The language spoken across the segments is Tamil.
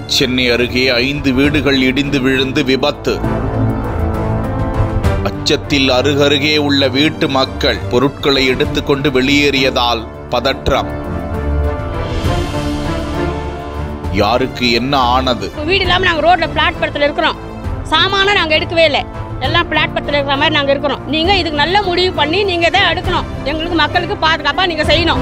சென்னை அருகே ஐந்து வீடுகள் இடிந்து விழுந்து விபத்து அச்சத்தில் அருகருகே உள்ள வீட்டு மக்கள் பொருட்களை எடுத்துக்கொண்டு வெளியேறியதால் பதற்றம் யாருக்கு என்ன ஆனது இப்போ வீடு இல்லாமல் நாங்கள் ரோட்டில் பிளாட்படத்தில் இருக்கிறோம் சாமானை நாங்கள் எடுக்கவே இல்லை எல்லாம் பிளாட்படத்தில் இருக்கிற மாதிரி நாங்கள் இருக்கிறோம் நீங்கள் இதுக்கு நல்ல முடிவு பண்ணி நீங்கள் தான் எடுக்கணும் எங்களுக்கு மக்களுக்கு பாதுகாப்பாக நீங்கள் செய்யணும்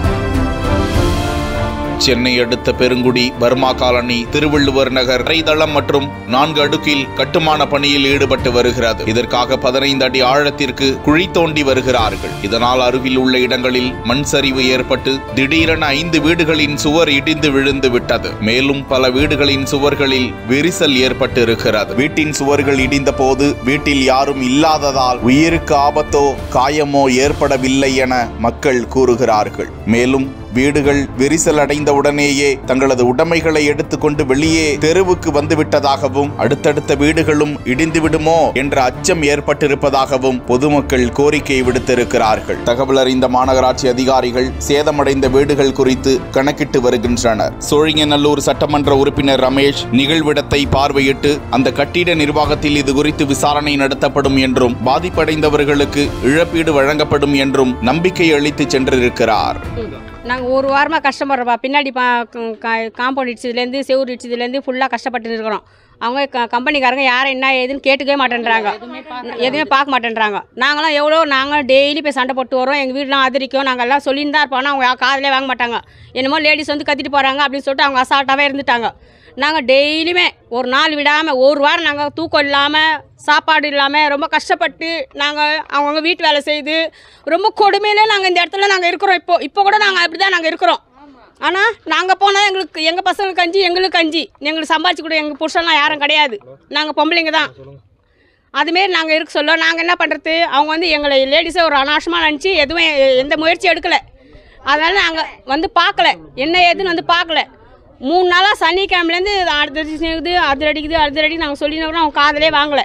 சென்னை அடுத்த பெருங்குடி பர்மா காலனி திருவள்ளுவர் நகர் தரைதளம் மற்றும் நான்கு அடுக்கில் கட்டுமான பணியில் ஈடுபட்டு வருகிறது இதற்காக பதினைந்து அடி ஆழத்திற்கு குழி தோண்டி வருகிறார்கள் இதனால் அருகில் உள்ள இடங்களில் மண் சரிவு ஏற்பட்டு திடீரென ஐந்து வீடுகளின் சுவர் இடிந்து விழுந்து விட்டது மேலும் பல வீடுகளின் சுவர்களில் விரிசல் ஏற்பட்டு இருக்கிறது வீட்டின் சுவர்கள் இடிந்த போது வீட்டில் யாரும் இல்லாததால் உயிருக்கு ஆபத்தோ காயமோ ஏற்படவில்லை என மக்கள் கூறுகிறார்கள் மேலும் வீடுகள் விரிசல் அடைந்த உடனேயே தங்களது உடைமைகளை எடுத்துக்கொண்டு வெளியே தெருவுக்கு வந்துவிட்டதாகவும் அடுத்தடுத்த வீடுகளும் இடிந்து விடுமோ என்ற அச்சம் ஏற்பட்டிருப்பதாகவும் பொதுமக்கள் கோரிக்கை விடுத்திருக்கிறார்கள் தகவல் அறிந்த மாநகராட்சி அதிகாரிகள் சேதமடைந்த வீடுகள் குறித்து கணக்கிட்டு வருகின்றனர் சோழிங்கநல்லூர் சட்டமன்ற உறுப்பினர் ரமேஷ் நிகழ்விடத்தை பார்வையிட்டு அந்த கட்டிட நிர்வாகத்தில் இது குறித்து விசாரணை நடத்தப்படும் என்றும் பாதிப்படைந்தவர்களுக்கு இழப்பீடு வழங்கப்படும் என்றும் நம்பிக்கை அளித்து சென்றிருக்கிறார் நாங்கள் ஒரு வாரமாக கஷ்டப்படுறோம்ப்பா பின்னாடி பா காம்பவுண்ட் இடிச்சதுலேருந்து செவுறு இடிச்சதுலேருந்து ஃபுல்லாக கஷ்டப்பட்டு இருக்கிறோம் அவங்க க கம்பெனிக்காரங்க யாரை என்ன ஏதுன்னு கேட்டுக்கவே மாட்டேன்றாங்க எதுவுமே பார்க்க மாட்டேன்றாங்க நாங்களாம் எவ்வளோ நாங்கள் டெய்லி போய் சண்டை போட்டு வரோம் எங்கள் வீடெலாம் ஆதரிக்கும் நாங்கள் எல்லாம் சொல்லின்னு தான் இருப்போம் ஆனால் அவங்க காதிலே வாங்க மாட்டாங்க என்னமோ லேடிஸ் வந்து கத்திட்டு போகிறாங்க அப்படின்னு சொல்லிட்டு அவங்க அசால்ட்டாகவே இருந்துட்டாங்க நாங்கள் டெய்லியுமே ஒரு நாள் விடாமல் ஒரு வாரம் நாங்கள் தூக்கம் இல்லாமல் சாப்பாடு இல்லாமல் ரொம்ப கஷ்டப்பட்டு நாங்கள் அவங்கவுங்க வீட்டு வேலை செய்து ரொம்ப கொடுமையிலே நாங்கள் இந்த இடத்துல நாங்கள் இருக்கிறோம் இப்போ இப்போ கூட நாங்கள் அப்படி தான் நாங்கள் இருக்கிறோம் ஆனால் நாங்கள் போனால் எங்களுக்கு எங்கள் பசங்களுக்கு கஞ்சி எங்களுக்கு கஞ்சி எங்களுக்கு சம்பாதிச்சு கூட எங்கள் புருஷன்லாம் யாரும் கிடையாது நாங்கள் பொம்பளைங்க தான் அதுமாரி நாங்கள் இருக்க சொல்ல நாங்கள் என்ன பண்ணுறது அவங்க வந்து எங்களை லேடிஸை ஒரு அனாவசியமாக நினச்சி எதுவும் எ- எந்த முயற்சியும் எடுக்கலை அதனால் நாங்கள் வந்து பார்க்கல என்ன ஏதுன்னு வந்து பார்க்கல மூணு நாளாக சனிக்கிழமைலேருந்து அது அடிக்குது அது அடிக்குது அது அடிக்குது நாங்கள் சொல்லினோம் அவங்க காதலே வாங்கலை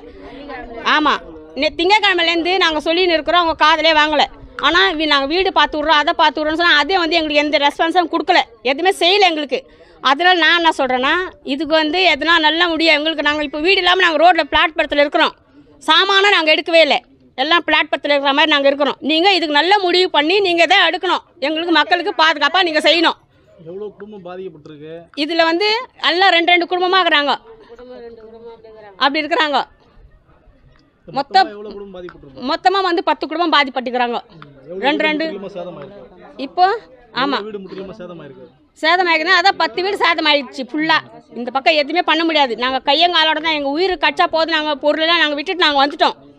ஆமாம் நெ திங்கக்கிழமைலேருந்து நாங்கள் சொல்லின்னு இருக்கிறோம் அவங்க காதலே வாங்கலை ஆனால் நாங்கள் வீடு பார்த்து விட்றோம் அதை பார்த்து விட்றோம்னு சொன்னால் அதே வந்து எங்களுக்கு எந்த ரெஸ்பான்ஸும் கொடுக்கல எதுவுமே செய்யலை எங்களுக்கு அதனால் நான் என்ன சொல்கிறேன்னா இதுக்கு வந்து எதுனா நல்ல முடியும் எங்களுக்கு நாங்கள் இப்போ வீடு இல்லாமல் நாங்கள் ரோட்டில் பிளாட்படத்தில் இருக்கிறோம் சாமானை நாங்கள் எடுக்கவே இல்லை எல்லாம் பிளாட்படத்தில் இருக்கிற மாதிரி நாங்கள் இருக்கிறோம் நீங்கள் இதுக்கு நல்ல முடிவு பண்ணி நீங்கள் தான் எடுக்கணும் எங்களுக்கு மக்களுக்கு பாதுகாப்பாக நீங்கள் செய்யணும் எவ்வளோ குடும்பம் பாதிக்கப்பட்டிருக்கு இதில் வந்து எல்லாம் ரெண்டு ரெண்டு குடும்பமாக இருக்கிறாங்க அப்படி இருக்கிறாங்க மொத்தம் எவ்வளோ குடும்பம் பாதிக்கப்பட்டிருக்கு மொத்தமாக வந்து பத்து குடும்பம் பாதிப்பட்டுக்கிறாங்க ரெண்டு ரெண்டு முற்றிலுமா சேதமாயிருக்கு இப்போ ஆமாம் வீடு முற்றிலுமா சேதமாயிருக்கு சேதமாயிருக்குன்னா அதான் பத்து வீடு சேதமாயிடுச்சு ஃபுல்லாக இந்த பக்கம் எதுவுமே பண்ண முடியாது நாங்கள் கையங்காலோட தான் எங்கள் உயிர் கச்சா போது நாங்கள் பொருளெல்லாம் நாங்கள் விட்டுட்டு நாங்கள் வந்துட்டோம்